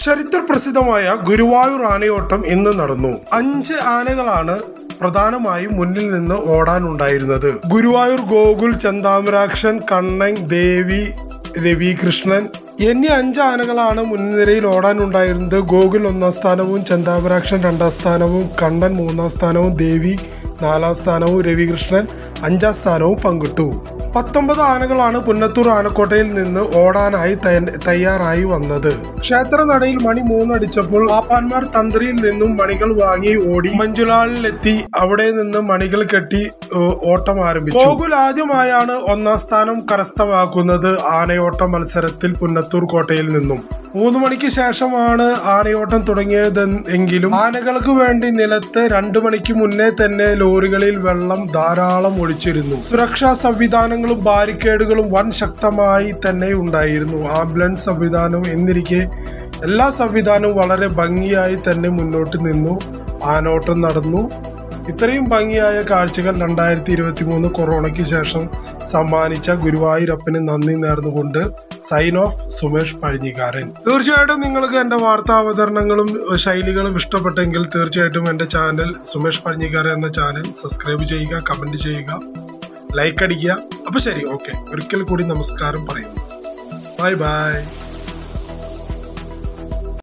ചരിത്ര പ്രസിദ്ധമായ ഗുരുവായൂർ ആനയോട്ടം ഇന്ന് നടന്നു അഞ്ച് ആനകളാണ് പ്രധാനമായും മുന്നിൽ നിന്ന് ഓടാനുണ്ടായിരുന്നത് ഗുരുവായൂർ ഗോകുൽ ചന്താമരാക്ഷൻ കണ്ണൻ ദേവി രവികൃഷ്ണൻ എന്നീ അഞ്ച് ആനകളാണ് മുൻനിരയിൽ ഓടാനുണ്ടായിരുന്നത് ഗോകുൽ ഒന്നാം സ്ഥാനവും ചന്താമരാക്ഷൻ രണ്ടാം സ്ഥാനവും കണ്ണൻ മൂന്നാം സ്ഥാനവും ദേവി നാലാം സ്ഥാനവും രവികൃഷ്ണൻ അഞ്ചാം സ്ഥാനവും പങ്കിട്ടു പത്തൊമ്പത് ആനകളാണ് പുന്നത്തൂർ ആനക്കോട്ടയിൽ നിന്ന് ഓടാനായി തയ്യ- തയ്യാറായി വന്നത് ക്ഷേത്രനടയിൽ മണി മൂന്നടിച്ചപ്പോൾ പാപ്പാന്മാർ തന്ത്രിയിൽ നിന്നും മണികൾ വാങ്ങി ഓടി മഞ്ജുലാളിലെത്തി അവിടെ നിന്ന് മണികൾ കെട്ടി ഏഹ്, ഓട്ടം ആരംഭിച്ചു ഗോകുൽ ആദ്യമായാണ് ഒന്നാം സ്ഥാനം കരസ്ഥമാക്കുന്നത് ആനയോട്ട മത്സരത്തിൽ പുന്നത്തൂർ കോട്ടയിൽ നിന്നും മൂന്ന് മണിക്ക് ശേഷമാണ് ആനയോട്ടം തുടങ്ങിയതെങ്കിലും ആനകൾക്ക് വേണ്ടി നിലത്ത് രണ്ടു മണിക്ക് മുന്നേ തന്നെ ലോറികളിൽ വെള്ളം ധാരാളം ഒഴിച്ചിരുന്നു സുരക്ഷാ സംവിധാനങ്ങളും ബാരിക്കേഡുകളും വൻ ശക്തമായി തന്നെ ഉണ്ടായിരുന്നു ആംബുലൻസ് സംവിധാനം എന്നിരിക്കെ എല്ലാ സംവിധാനവും വളരെ ഭംഗിയായി തന്നെ മുന്നോട്ട് നിന്നു ആനോട്ടം നടന്നു ഇത്രയും ഭംഗിയായ കാഴ്ചകൾ രണ്ടായിരത്തി ഇരുപത്തി മൂന്ന് കൊറോണയ്ക്ക് ശേഷം സമ്മാനിച്ച ഗുരുവായൂരപ്പന് നന്ദി നേർന്നുകൊണ്ട് സൈൻ ഓഫ് സുമേഷ് പഴിഞ്ഞിക്കാരൻ തീർച്ചയായിട്ടും നിങ്ങൾക്ക് എൻ്റെ വാർത്താ അവതരണങ്ങളും ശൈലികളും ഇഷ്ടപ്പെട്ടെങ്കിൽ തീർച്ചയായിട്ടും എൻ്റെ ചാനൽ സുമേഷ് പഴിഞ്ഞിക്കാരൻ എന്ന ചാനൽ സബ്സ്ക്രൈബ് ചെയ്യുക കമൻറ്റ് ചെയ്യുക ലൈക്ക് അടിക്കുക അപ്പോൾ ശരി ഓക്കെ ഒരിക്കൽ കൂടി നമസ്കാരം പറയുന്നു ബൈ ബൈ